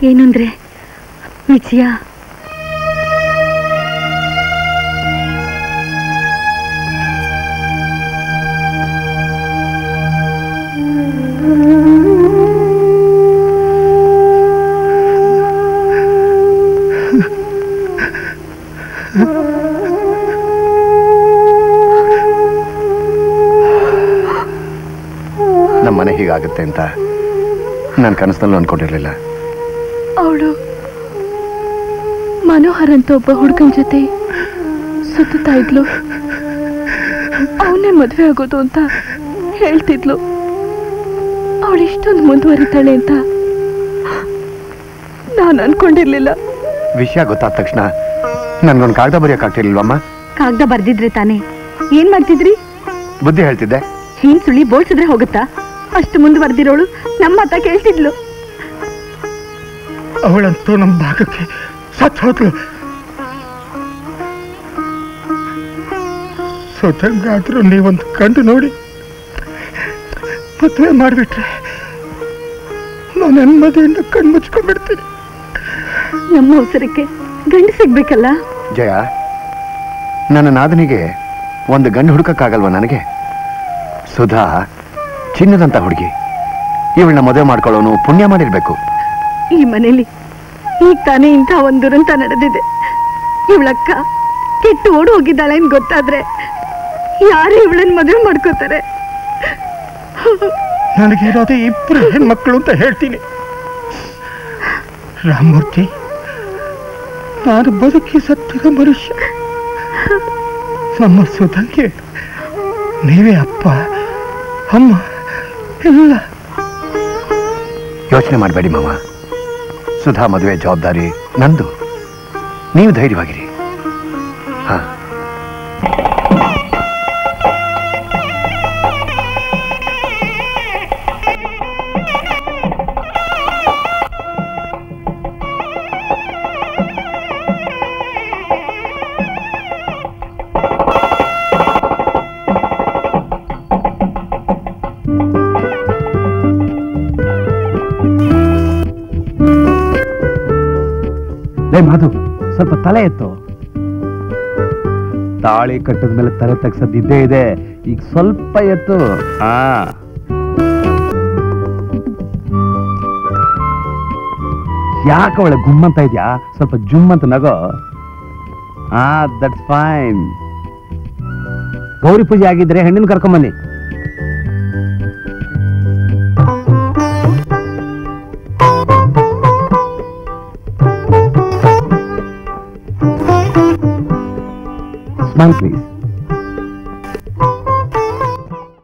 ಏನಂದ್ರೆ ವಿಜಯ ನಮ್ಮ ಮನೆ ಹೀಗಾಗುತ್ತೆ ಅಂತ ನಾನು ಕನಸಿನಲ್ಲೂ ಅನ್ಕೊಂಡಿರ್ಲಿಲ್ಲ ಅವಳು ಮನೋಹರ್ ಅಂತ ಒಬ್ಬ ಹುಡುಗನ ಜೊತೆ ಸುತ್ತಾ ಇದ್ಲು ಅವನೇ ಮದ್ವೆ ಆಗೋದು ಅಂತ ಹೇಳ್ತಿದ್ಲು ಅವಳು ಇಷ್ಟೊಂದು ಮುಂದುವರಿತಾಳೆ ಅಂತ ನಾನು ಅನ್ಕೊಂಡಿರ್ಲಿಲ್ಲ ವಿಷಯ ಗೊತ್ತಾದ ತಕ್ಷಣ ನನ್ಗೊಂದು ಕಾಗದ ಬರೆಯೋಕ್ಕಾಗ್ತಿರ್ಲಿಲ್ವಮ್ಮ ಕಾಗ್ದ ಬರ್ದಿದ್ರೆ ತಾನೇ ಏನ್ ಮಾಡ್ತಿದ್ರಿ ಬುದ್ಧಿ ಹೇಳ್ತಿದ್ದೆ ಹೀನ್ ಸುಳಿ ಬೋಳ್ಸಿದ್ರೆ ಹೋಗುತ್ತಾ ಅಷ್ಟು ಮುಂದುವರೆದಿರೋಳು ನಮ್ಮ ಮಾತ ಕೇಳ್ತಿದ್ಲು ಅವಳಂತೂ ನಮ್ಮ ಭಾಗಕ್ಕೆ ಸತ್ ಹೋದ್ಲು ಸ್ವತಂಗಾದ್ರೂ ನೀವೊಂದು ಕಂಡು ನೋಡಿ ಮದುವೆ ಮಾಡಿಬಿಟ್ರೆ ನಾನು ನೆಮ್ಮದಿಯಿಂದ ಕಣ್ಮುಚ್ಕೊಂಡ್ಬಿಡ್ತೀನಿ ನಮ್ಮ ಅವಸರಕ್ಕೆ ಗಂಡು ಸಿಗ್ಬೇಕಲ್ಲ ಜಯ ನನ್ನ ನಾದನಿಗೆ ಒಂದು ಗಂಡು ಹುಡುಕಕ್ಕಾಗಲ್ವ ನನಗೆ ಸುಧಾ ಚಿನ್ನದಂತ ಹುಡುಗಿ ಇವಳನ್ನ ಮದುವೆ ಮಾಡ್ಕೊಳ್ಳೋನು ಪುಣ್ಯ ಮಾಡಿರ್ಬೇಕು ಈ ಮನೇಲಿ ಈಗ ತಾನೇ ಇಂಥ ಒಂದು ದುರಂತ ನಡೆದಿದೆ ಇವಳಕ್ಕ ಕೆಟ್ಟು ಓಡಿ ಹೋಗಿದ್ದಾಳೆ ಅಂತ ಗೊತ್ತಾದ್ರೆ ಯಾರು ಇವಳನ್ನ ಮದುವೆ ಮಾಡ್ಕೋತಾರೆ ನನಗಿರೋದೇ ಇಬ್ಬರು ಹೆಣ್ಮಕ್ಳು ಅಂತ ಹೇಳ್ತೀನಿ ರಾಮಮೂರ್ತಿ ನಾನು ಬದುಕಿ ಸತ್ತಿರೋ ಮನುಷ್ಯ ನಮ್ಮ ಸುಧಂಗೆ ನೀವೇ ಅಪ್ಪ ಅಮ್ಮ ಎಲ್ಲ ಯೋಚನೆ ಮಾಡಬೇಡಿ ಮಾವ ಸುಧಾ ಮದುವೆ ಜವಾಬ್ದಾರಿ ನಂದು ನೀವು ಧೈರ್ಯವಾಗಿರಿ ಹಾ ಲೇ ಮಾಧು ಸ್ವಲ್ಪ ತಲೆ ಎತ್ತು ತಾಳಿ ಕಟ್ಟದ ಮೇಲೆ ತಲೆ ತಗ್ಸದಿದ್ದೇ ಇದೆ ಈಗ ಸ್ವಲ್ಪ ಎತ್ತು ಹಾ ಯಾಕೆ ಅವಳೆ ಗುಮ್ಮಂತ ಇದ್ಯಾ ಸ್ವಲ್ಪ ಜುಮ್ ಅಂತ ನಗೋ ಹಾ ದಟ್ಸ್ ಫೈನ್ ಗೌರಿ ಪೂಜೆ ಆಗಿದ್ರೆ ಹೆಣ್ಣಿನ ಕರ್ಕೊಂಬನ್ನಿ ಸ್ಮೈಲ್ ಪ್ಲೀಸ್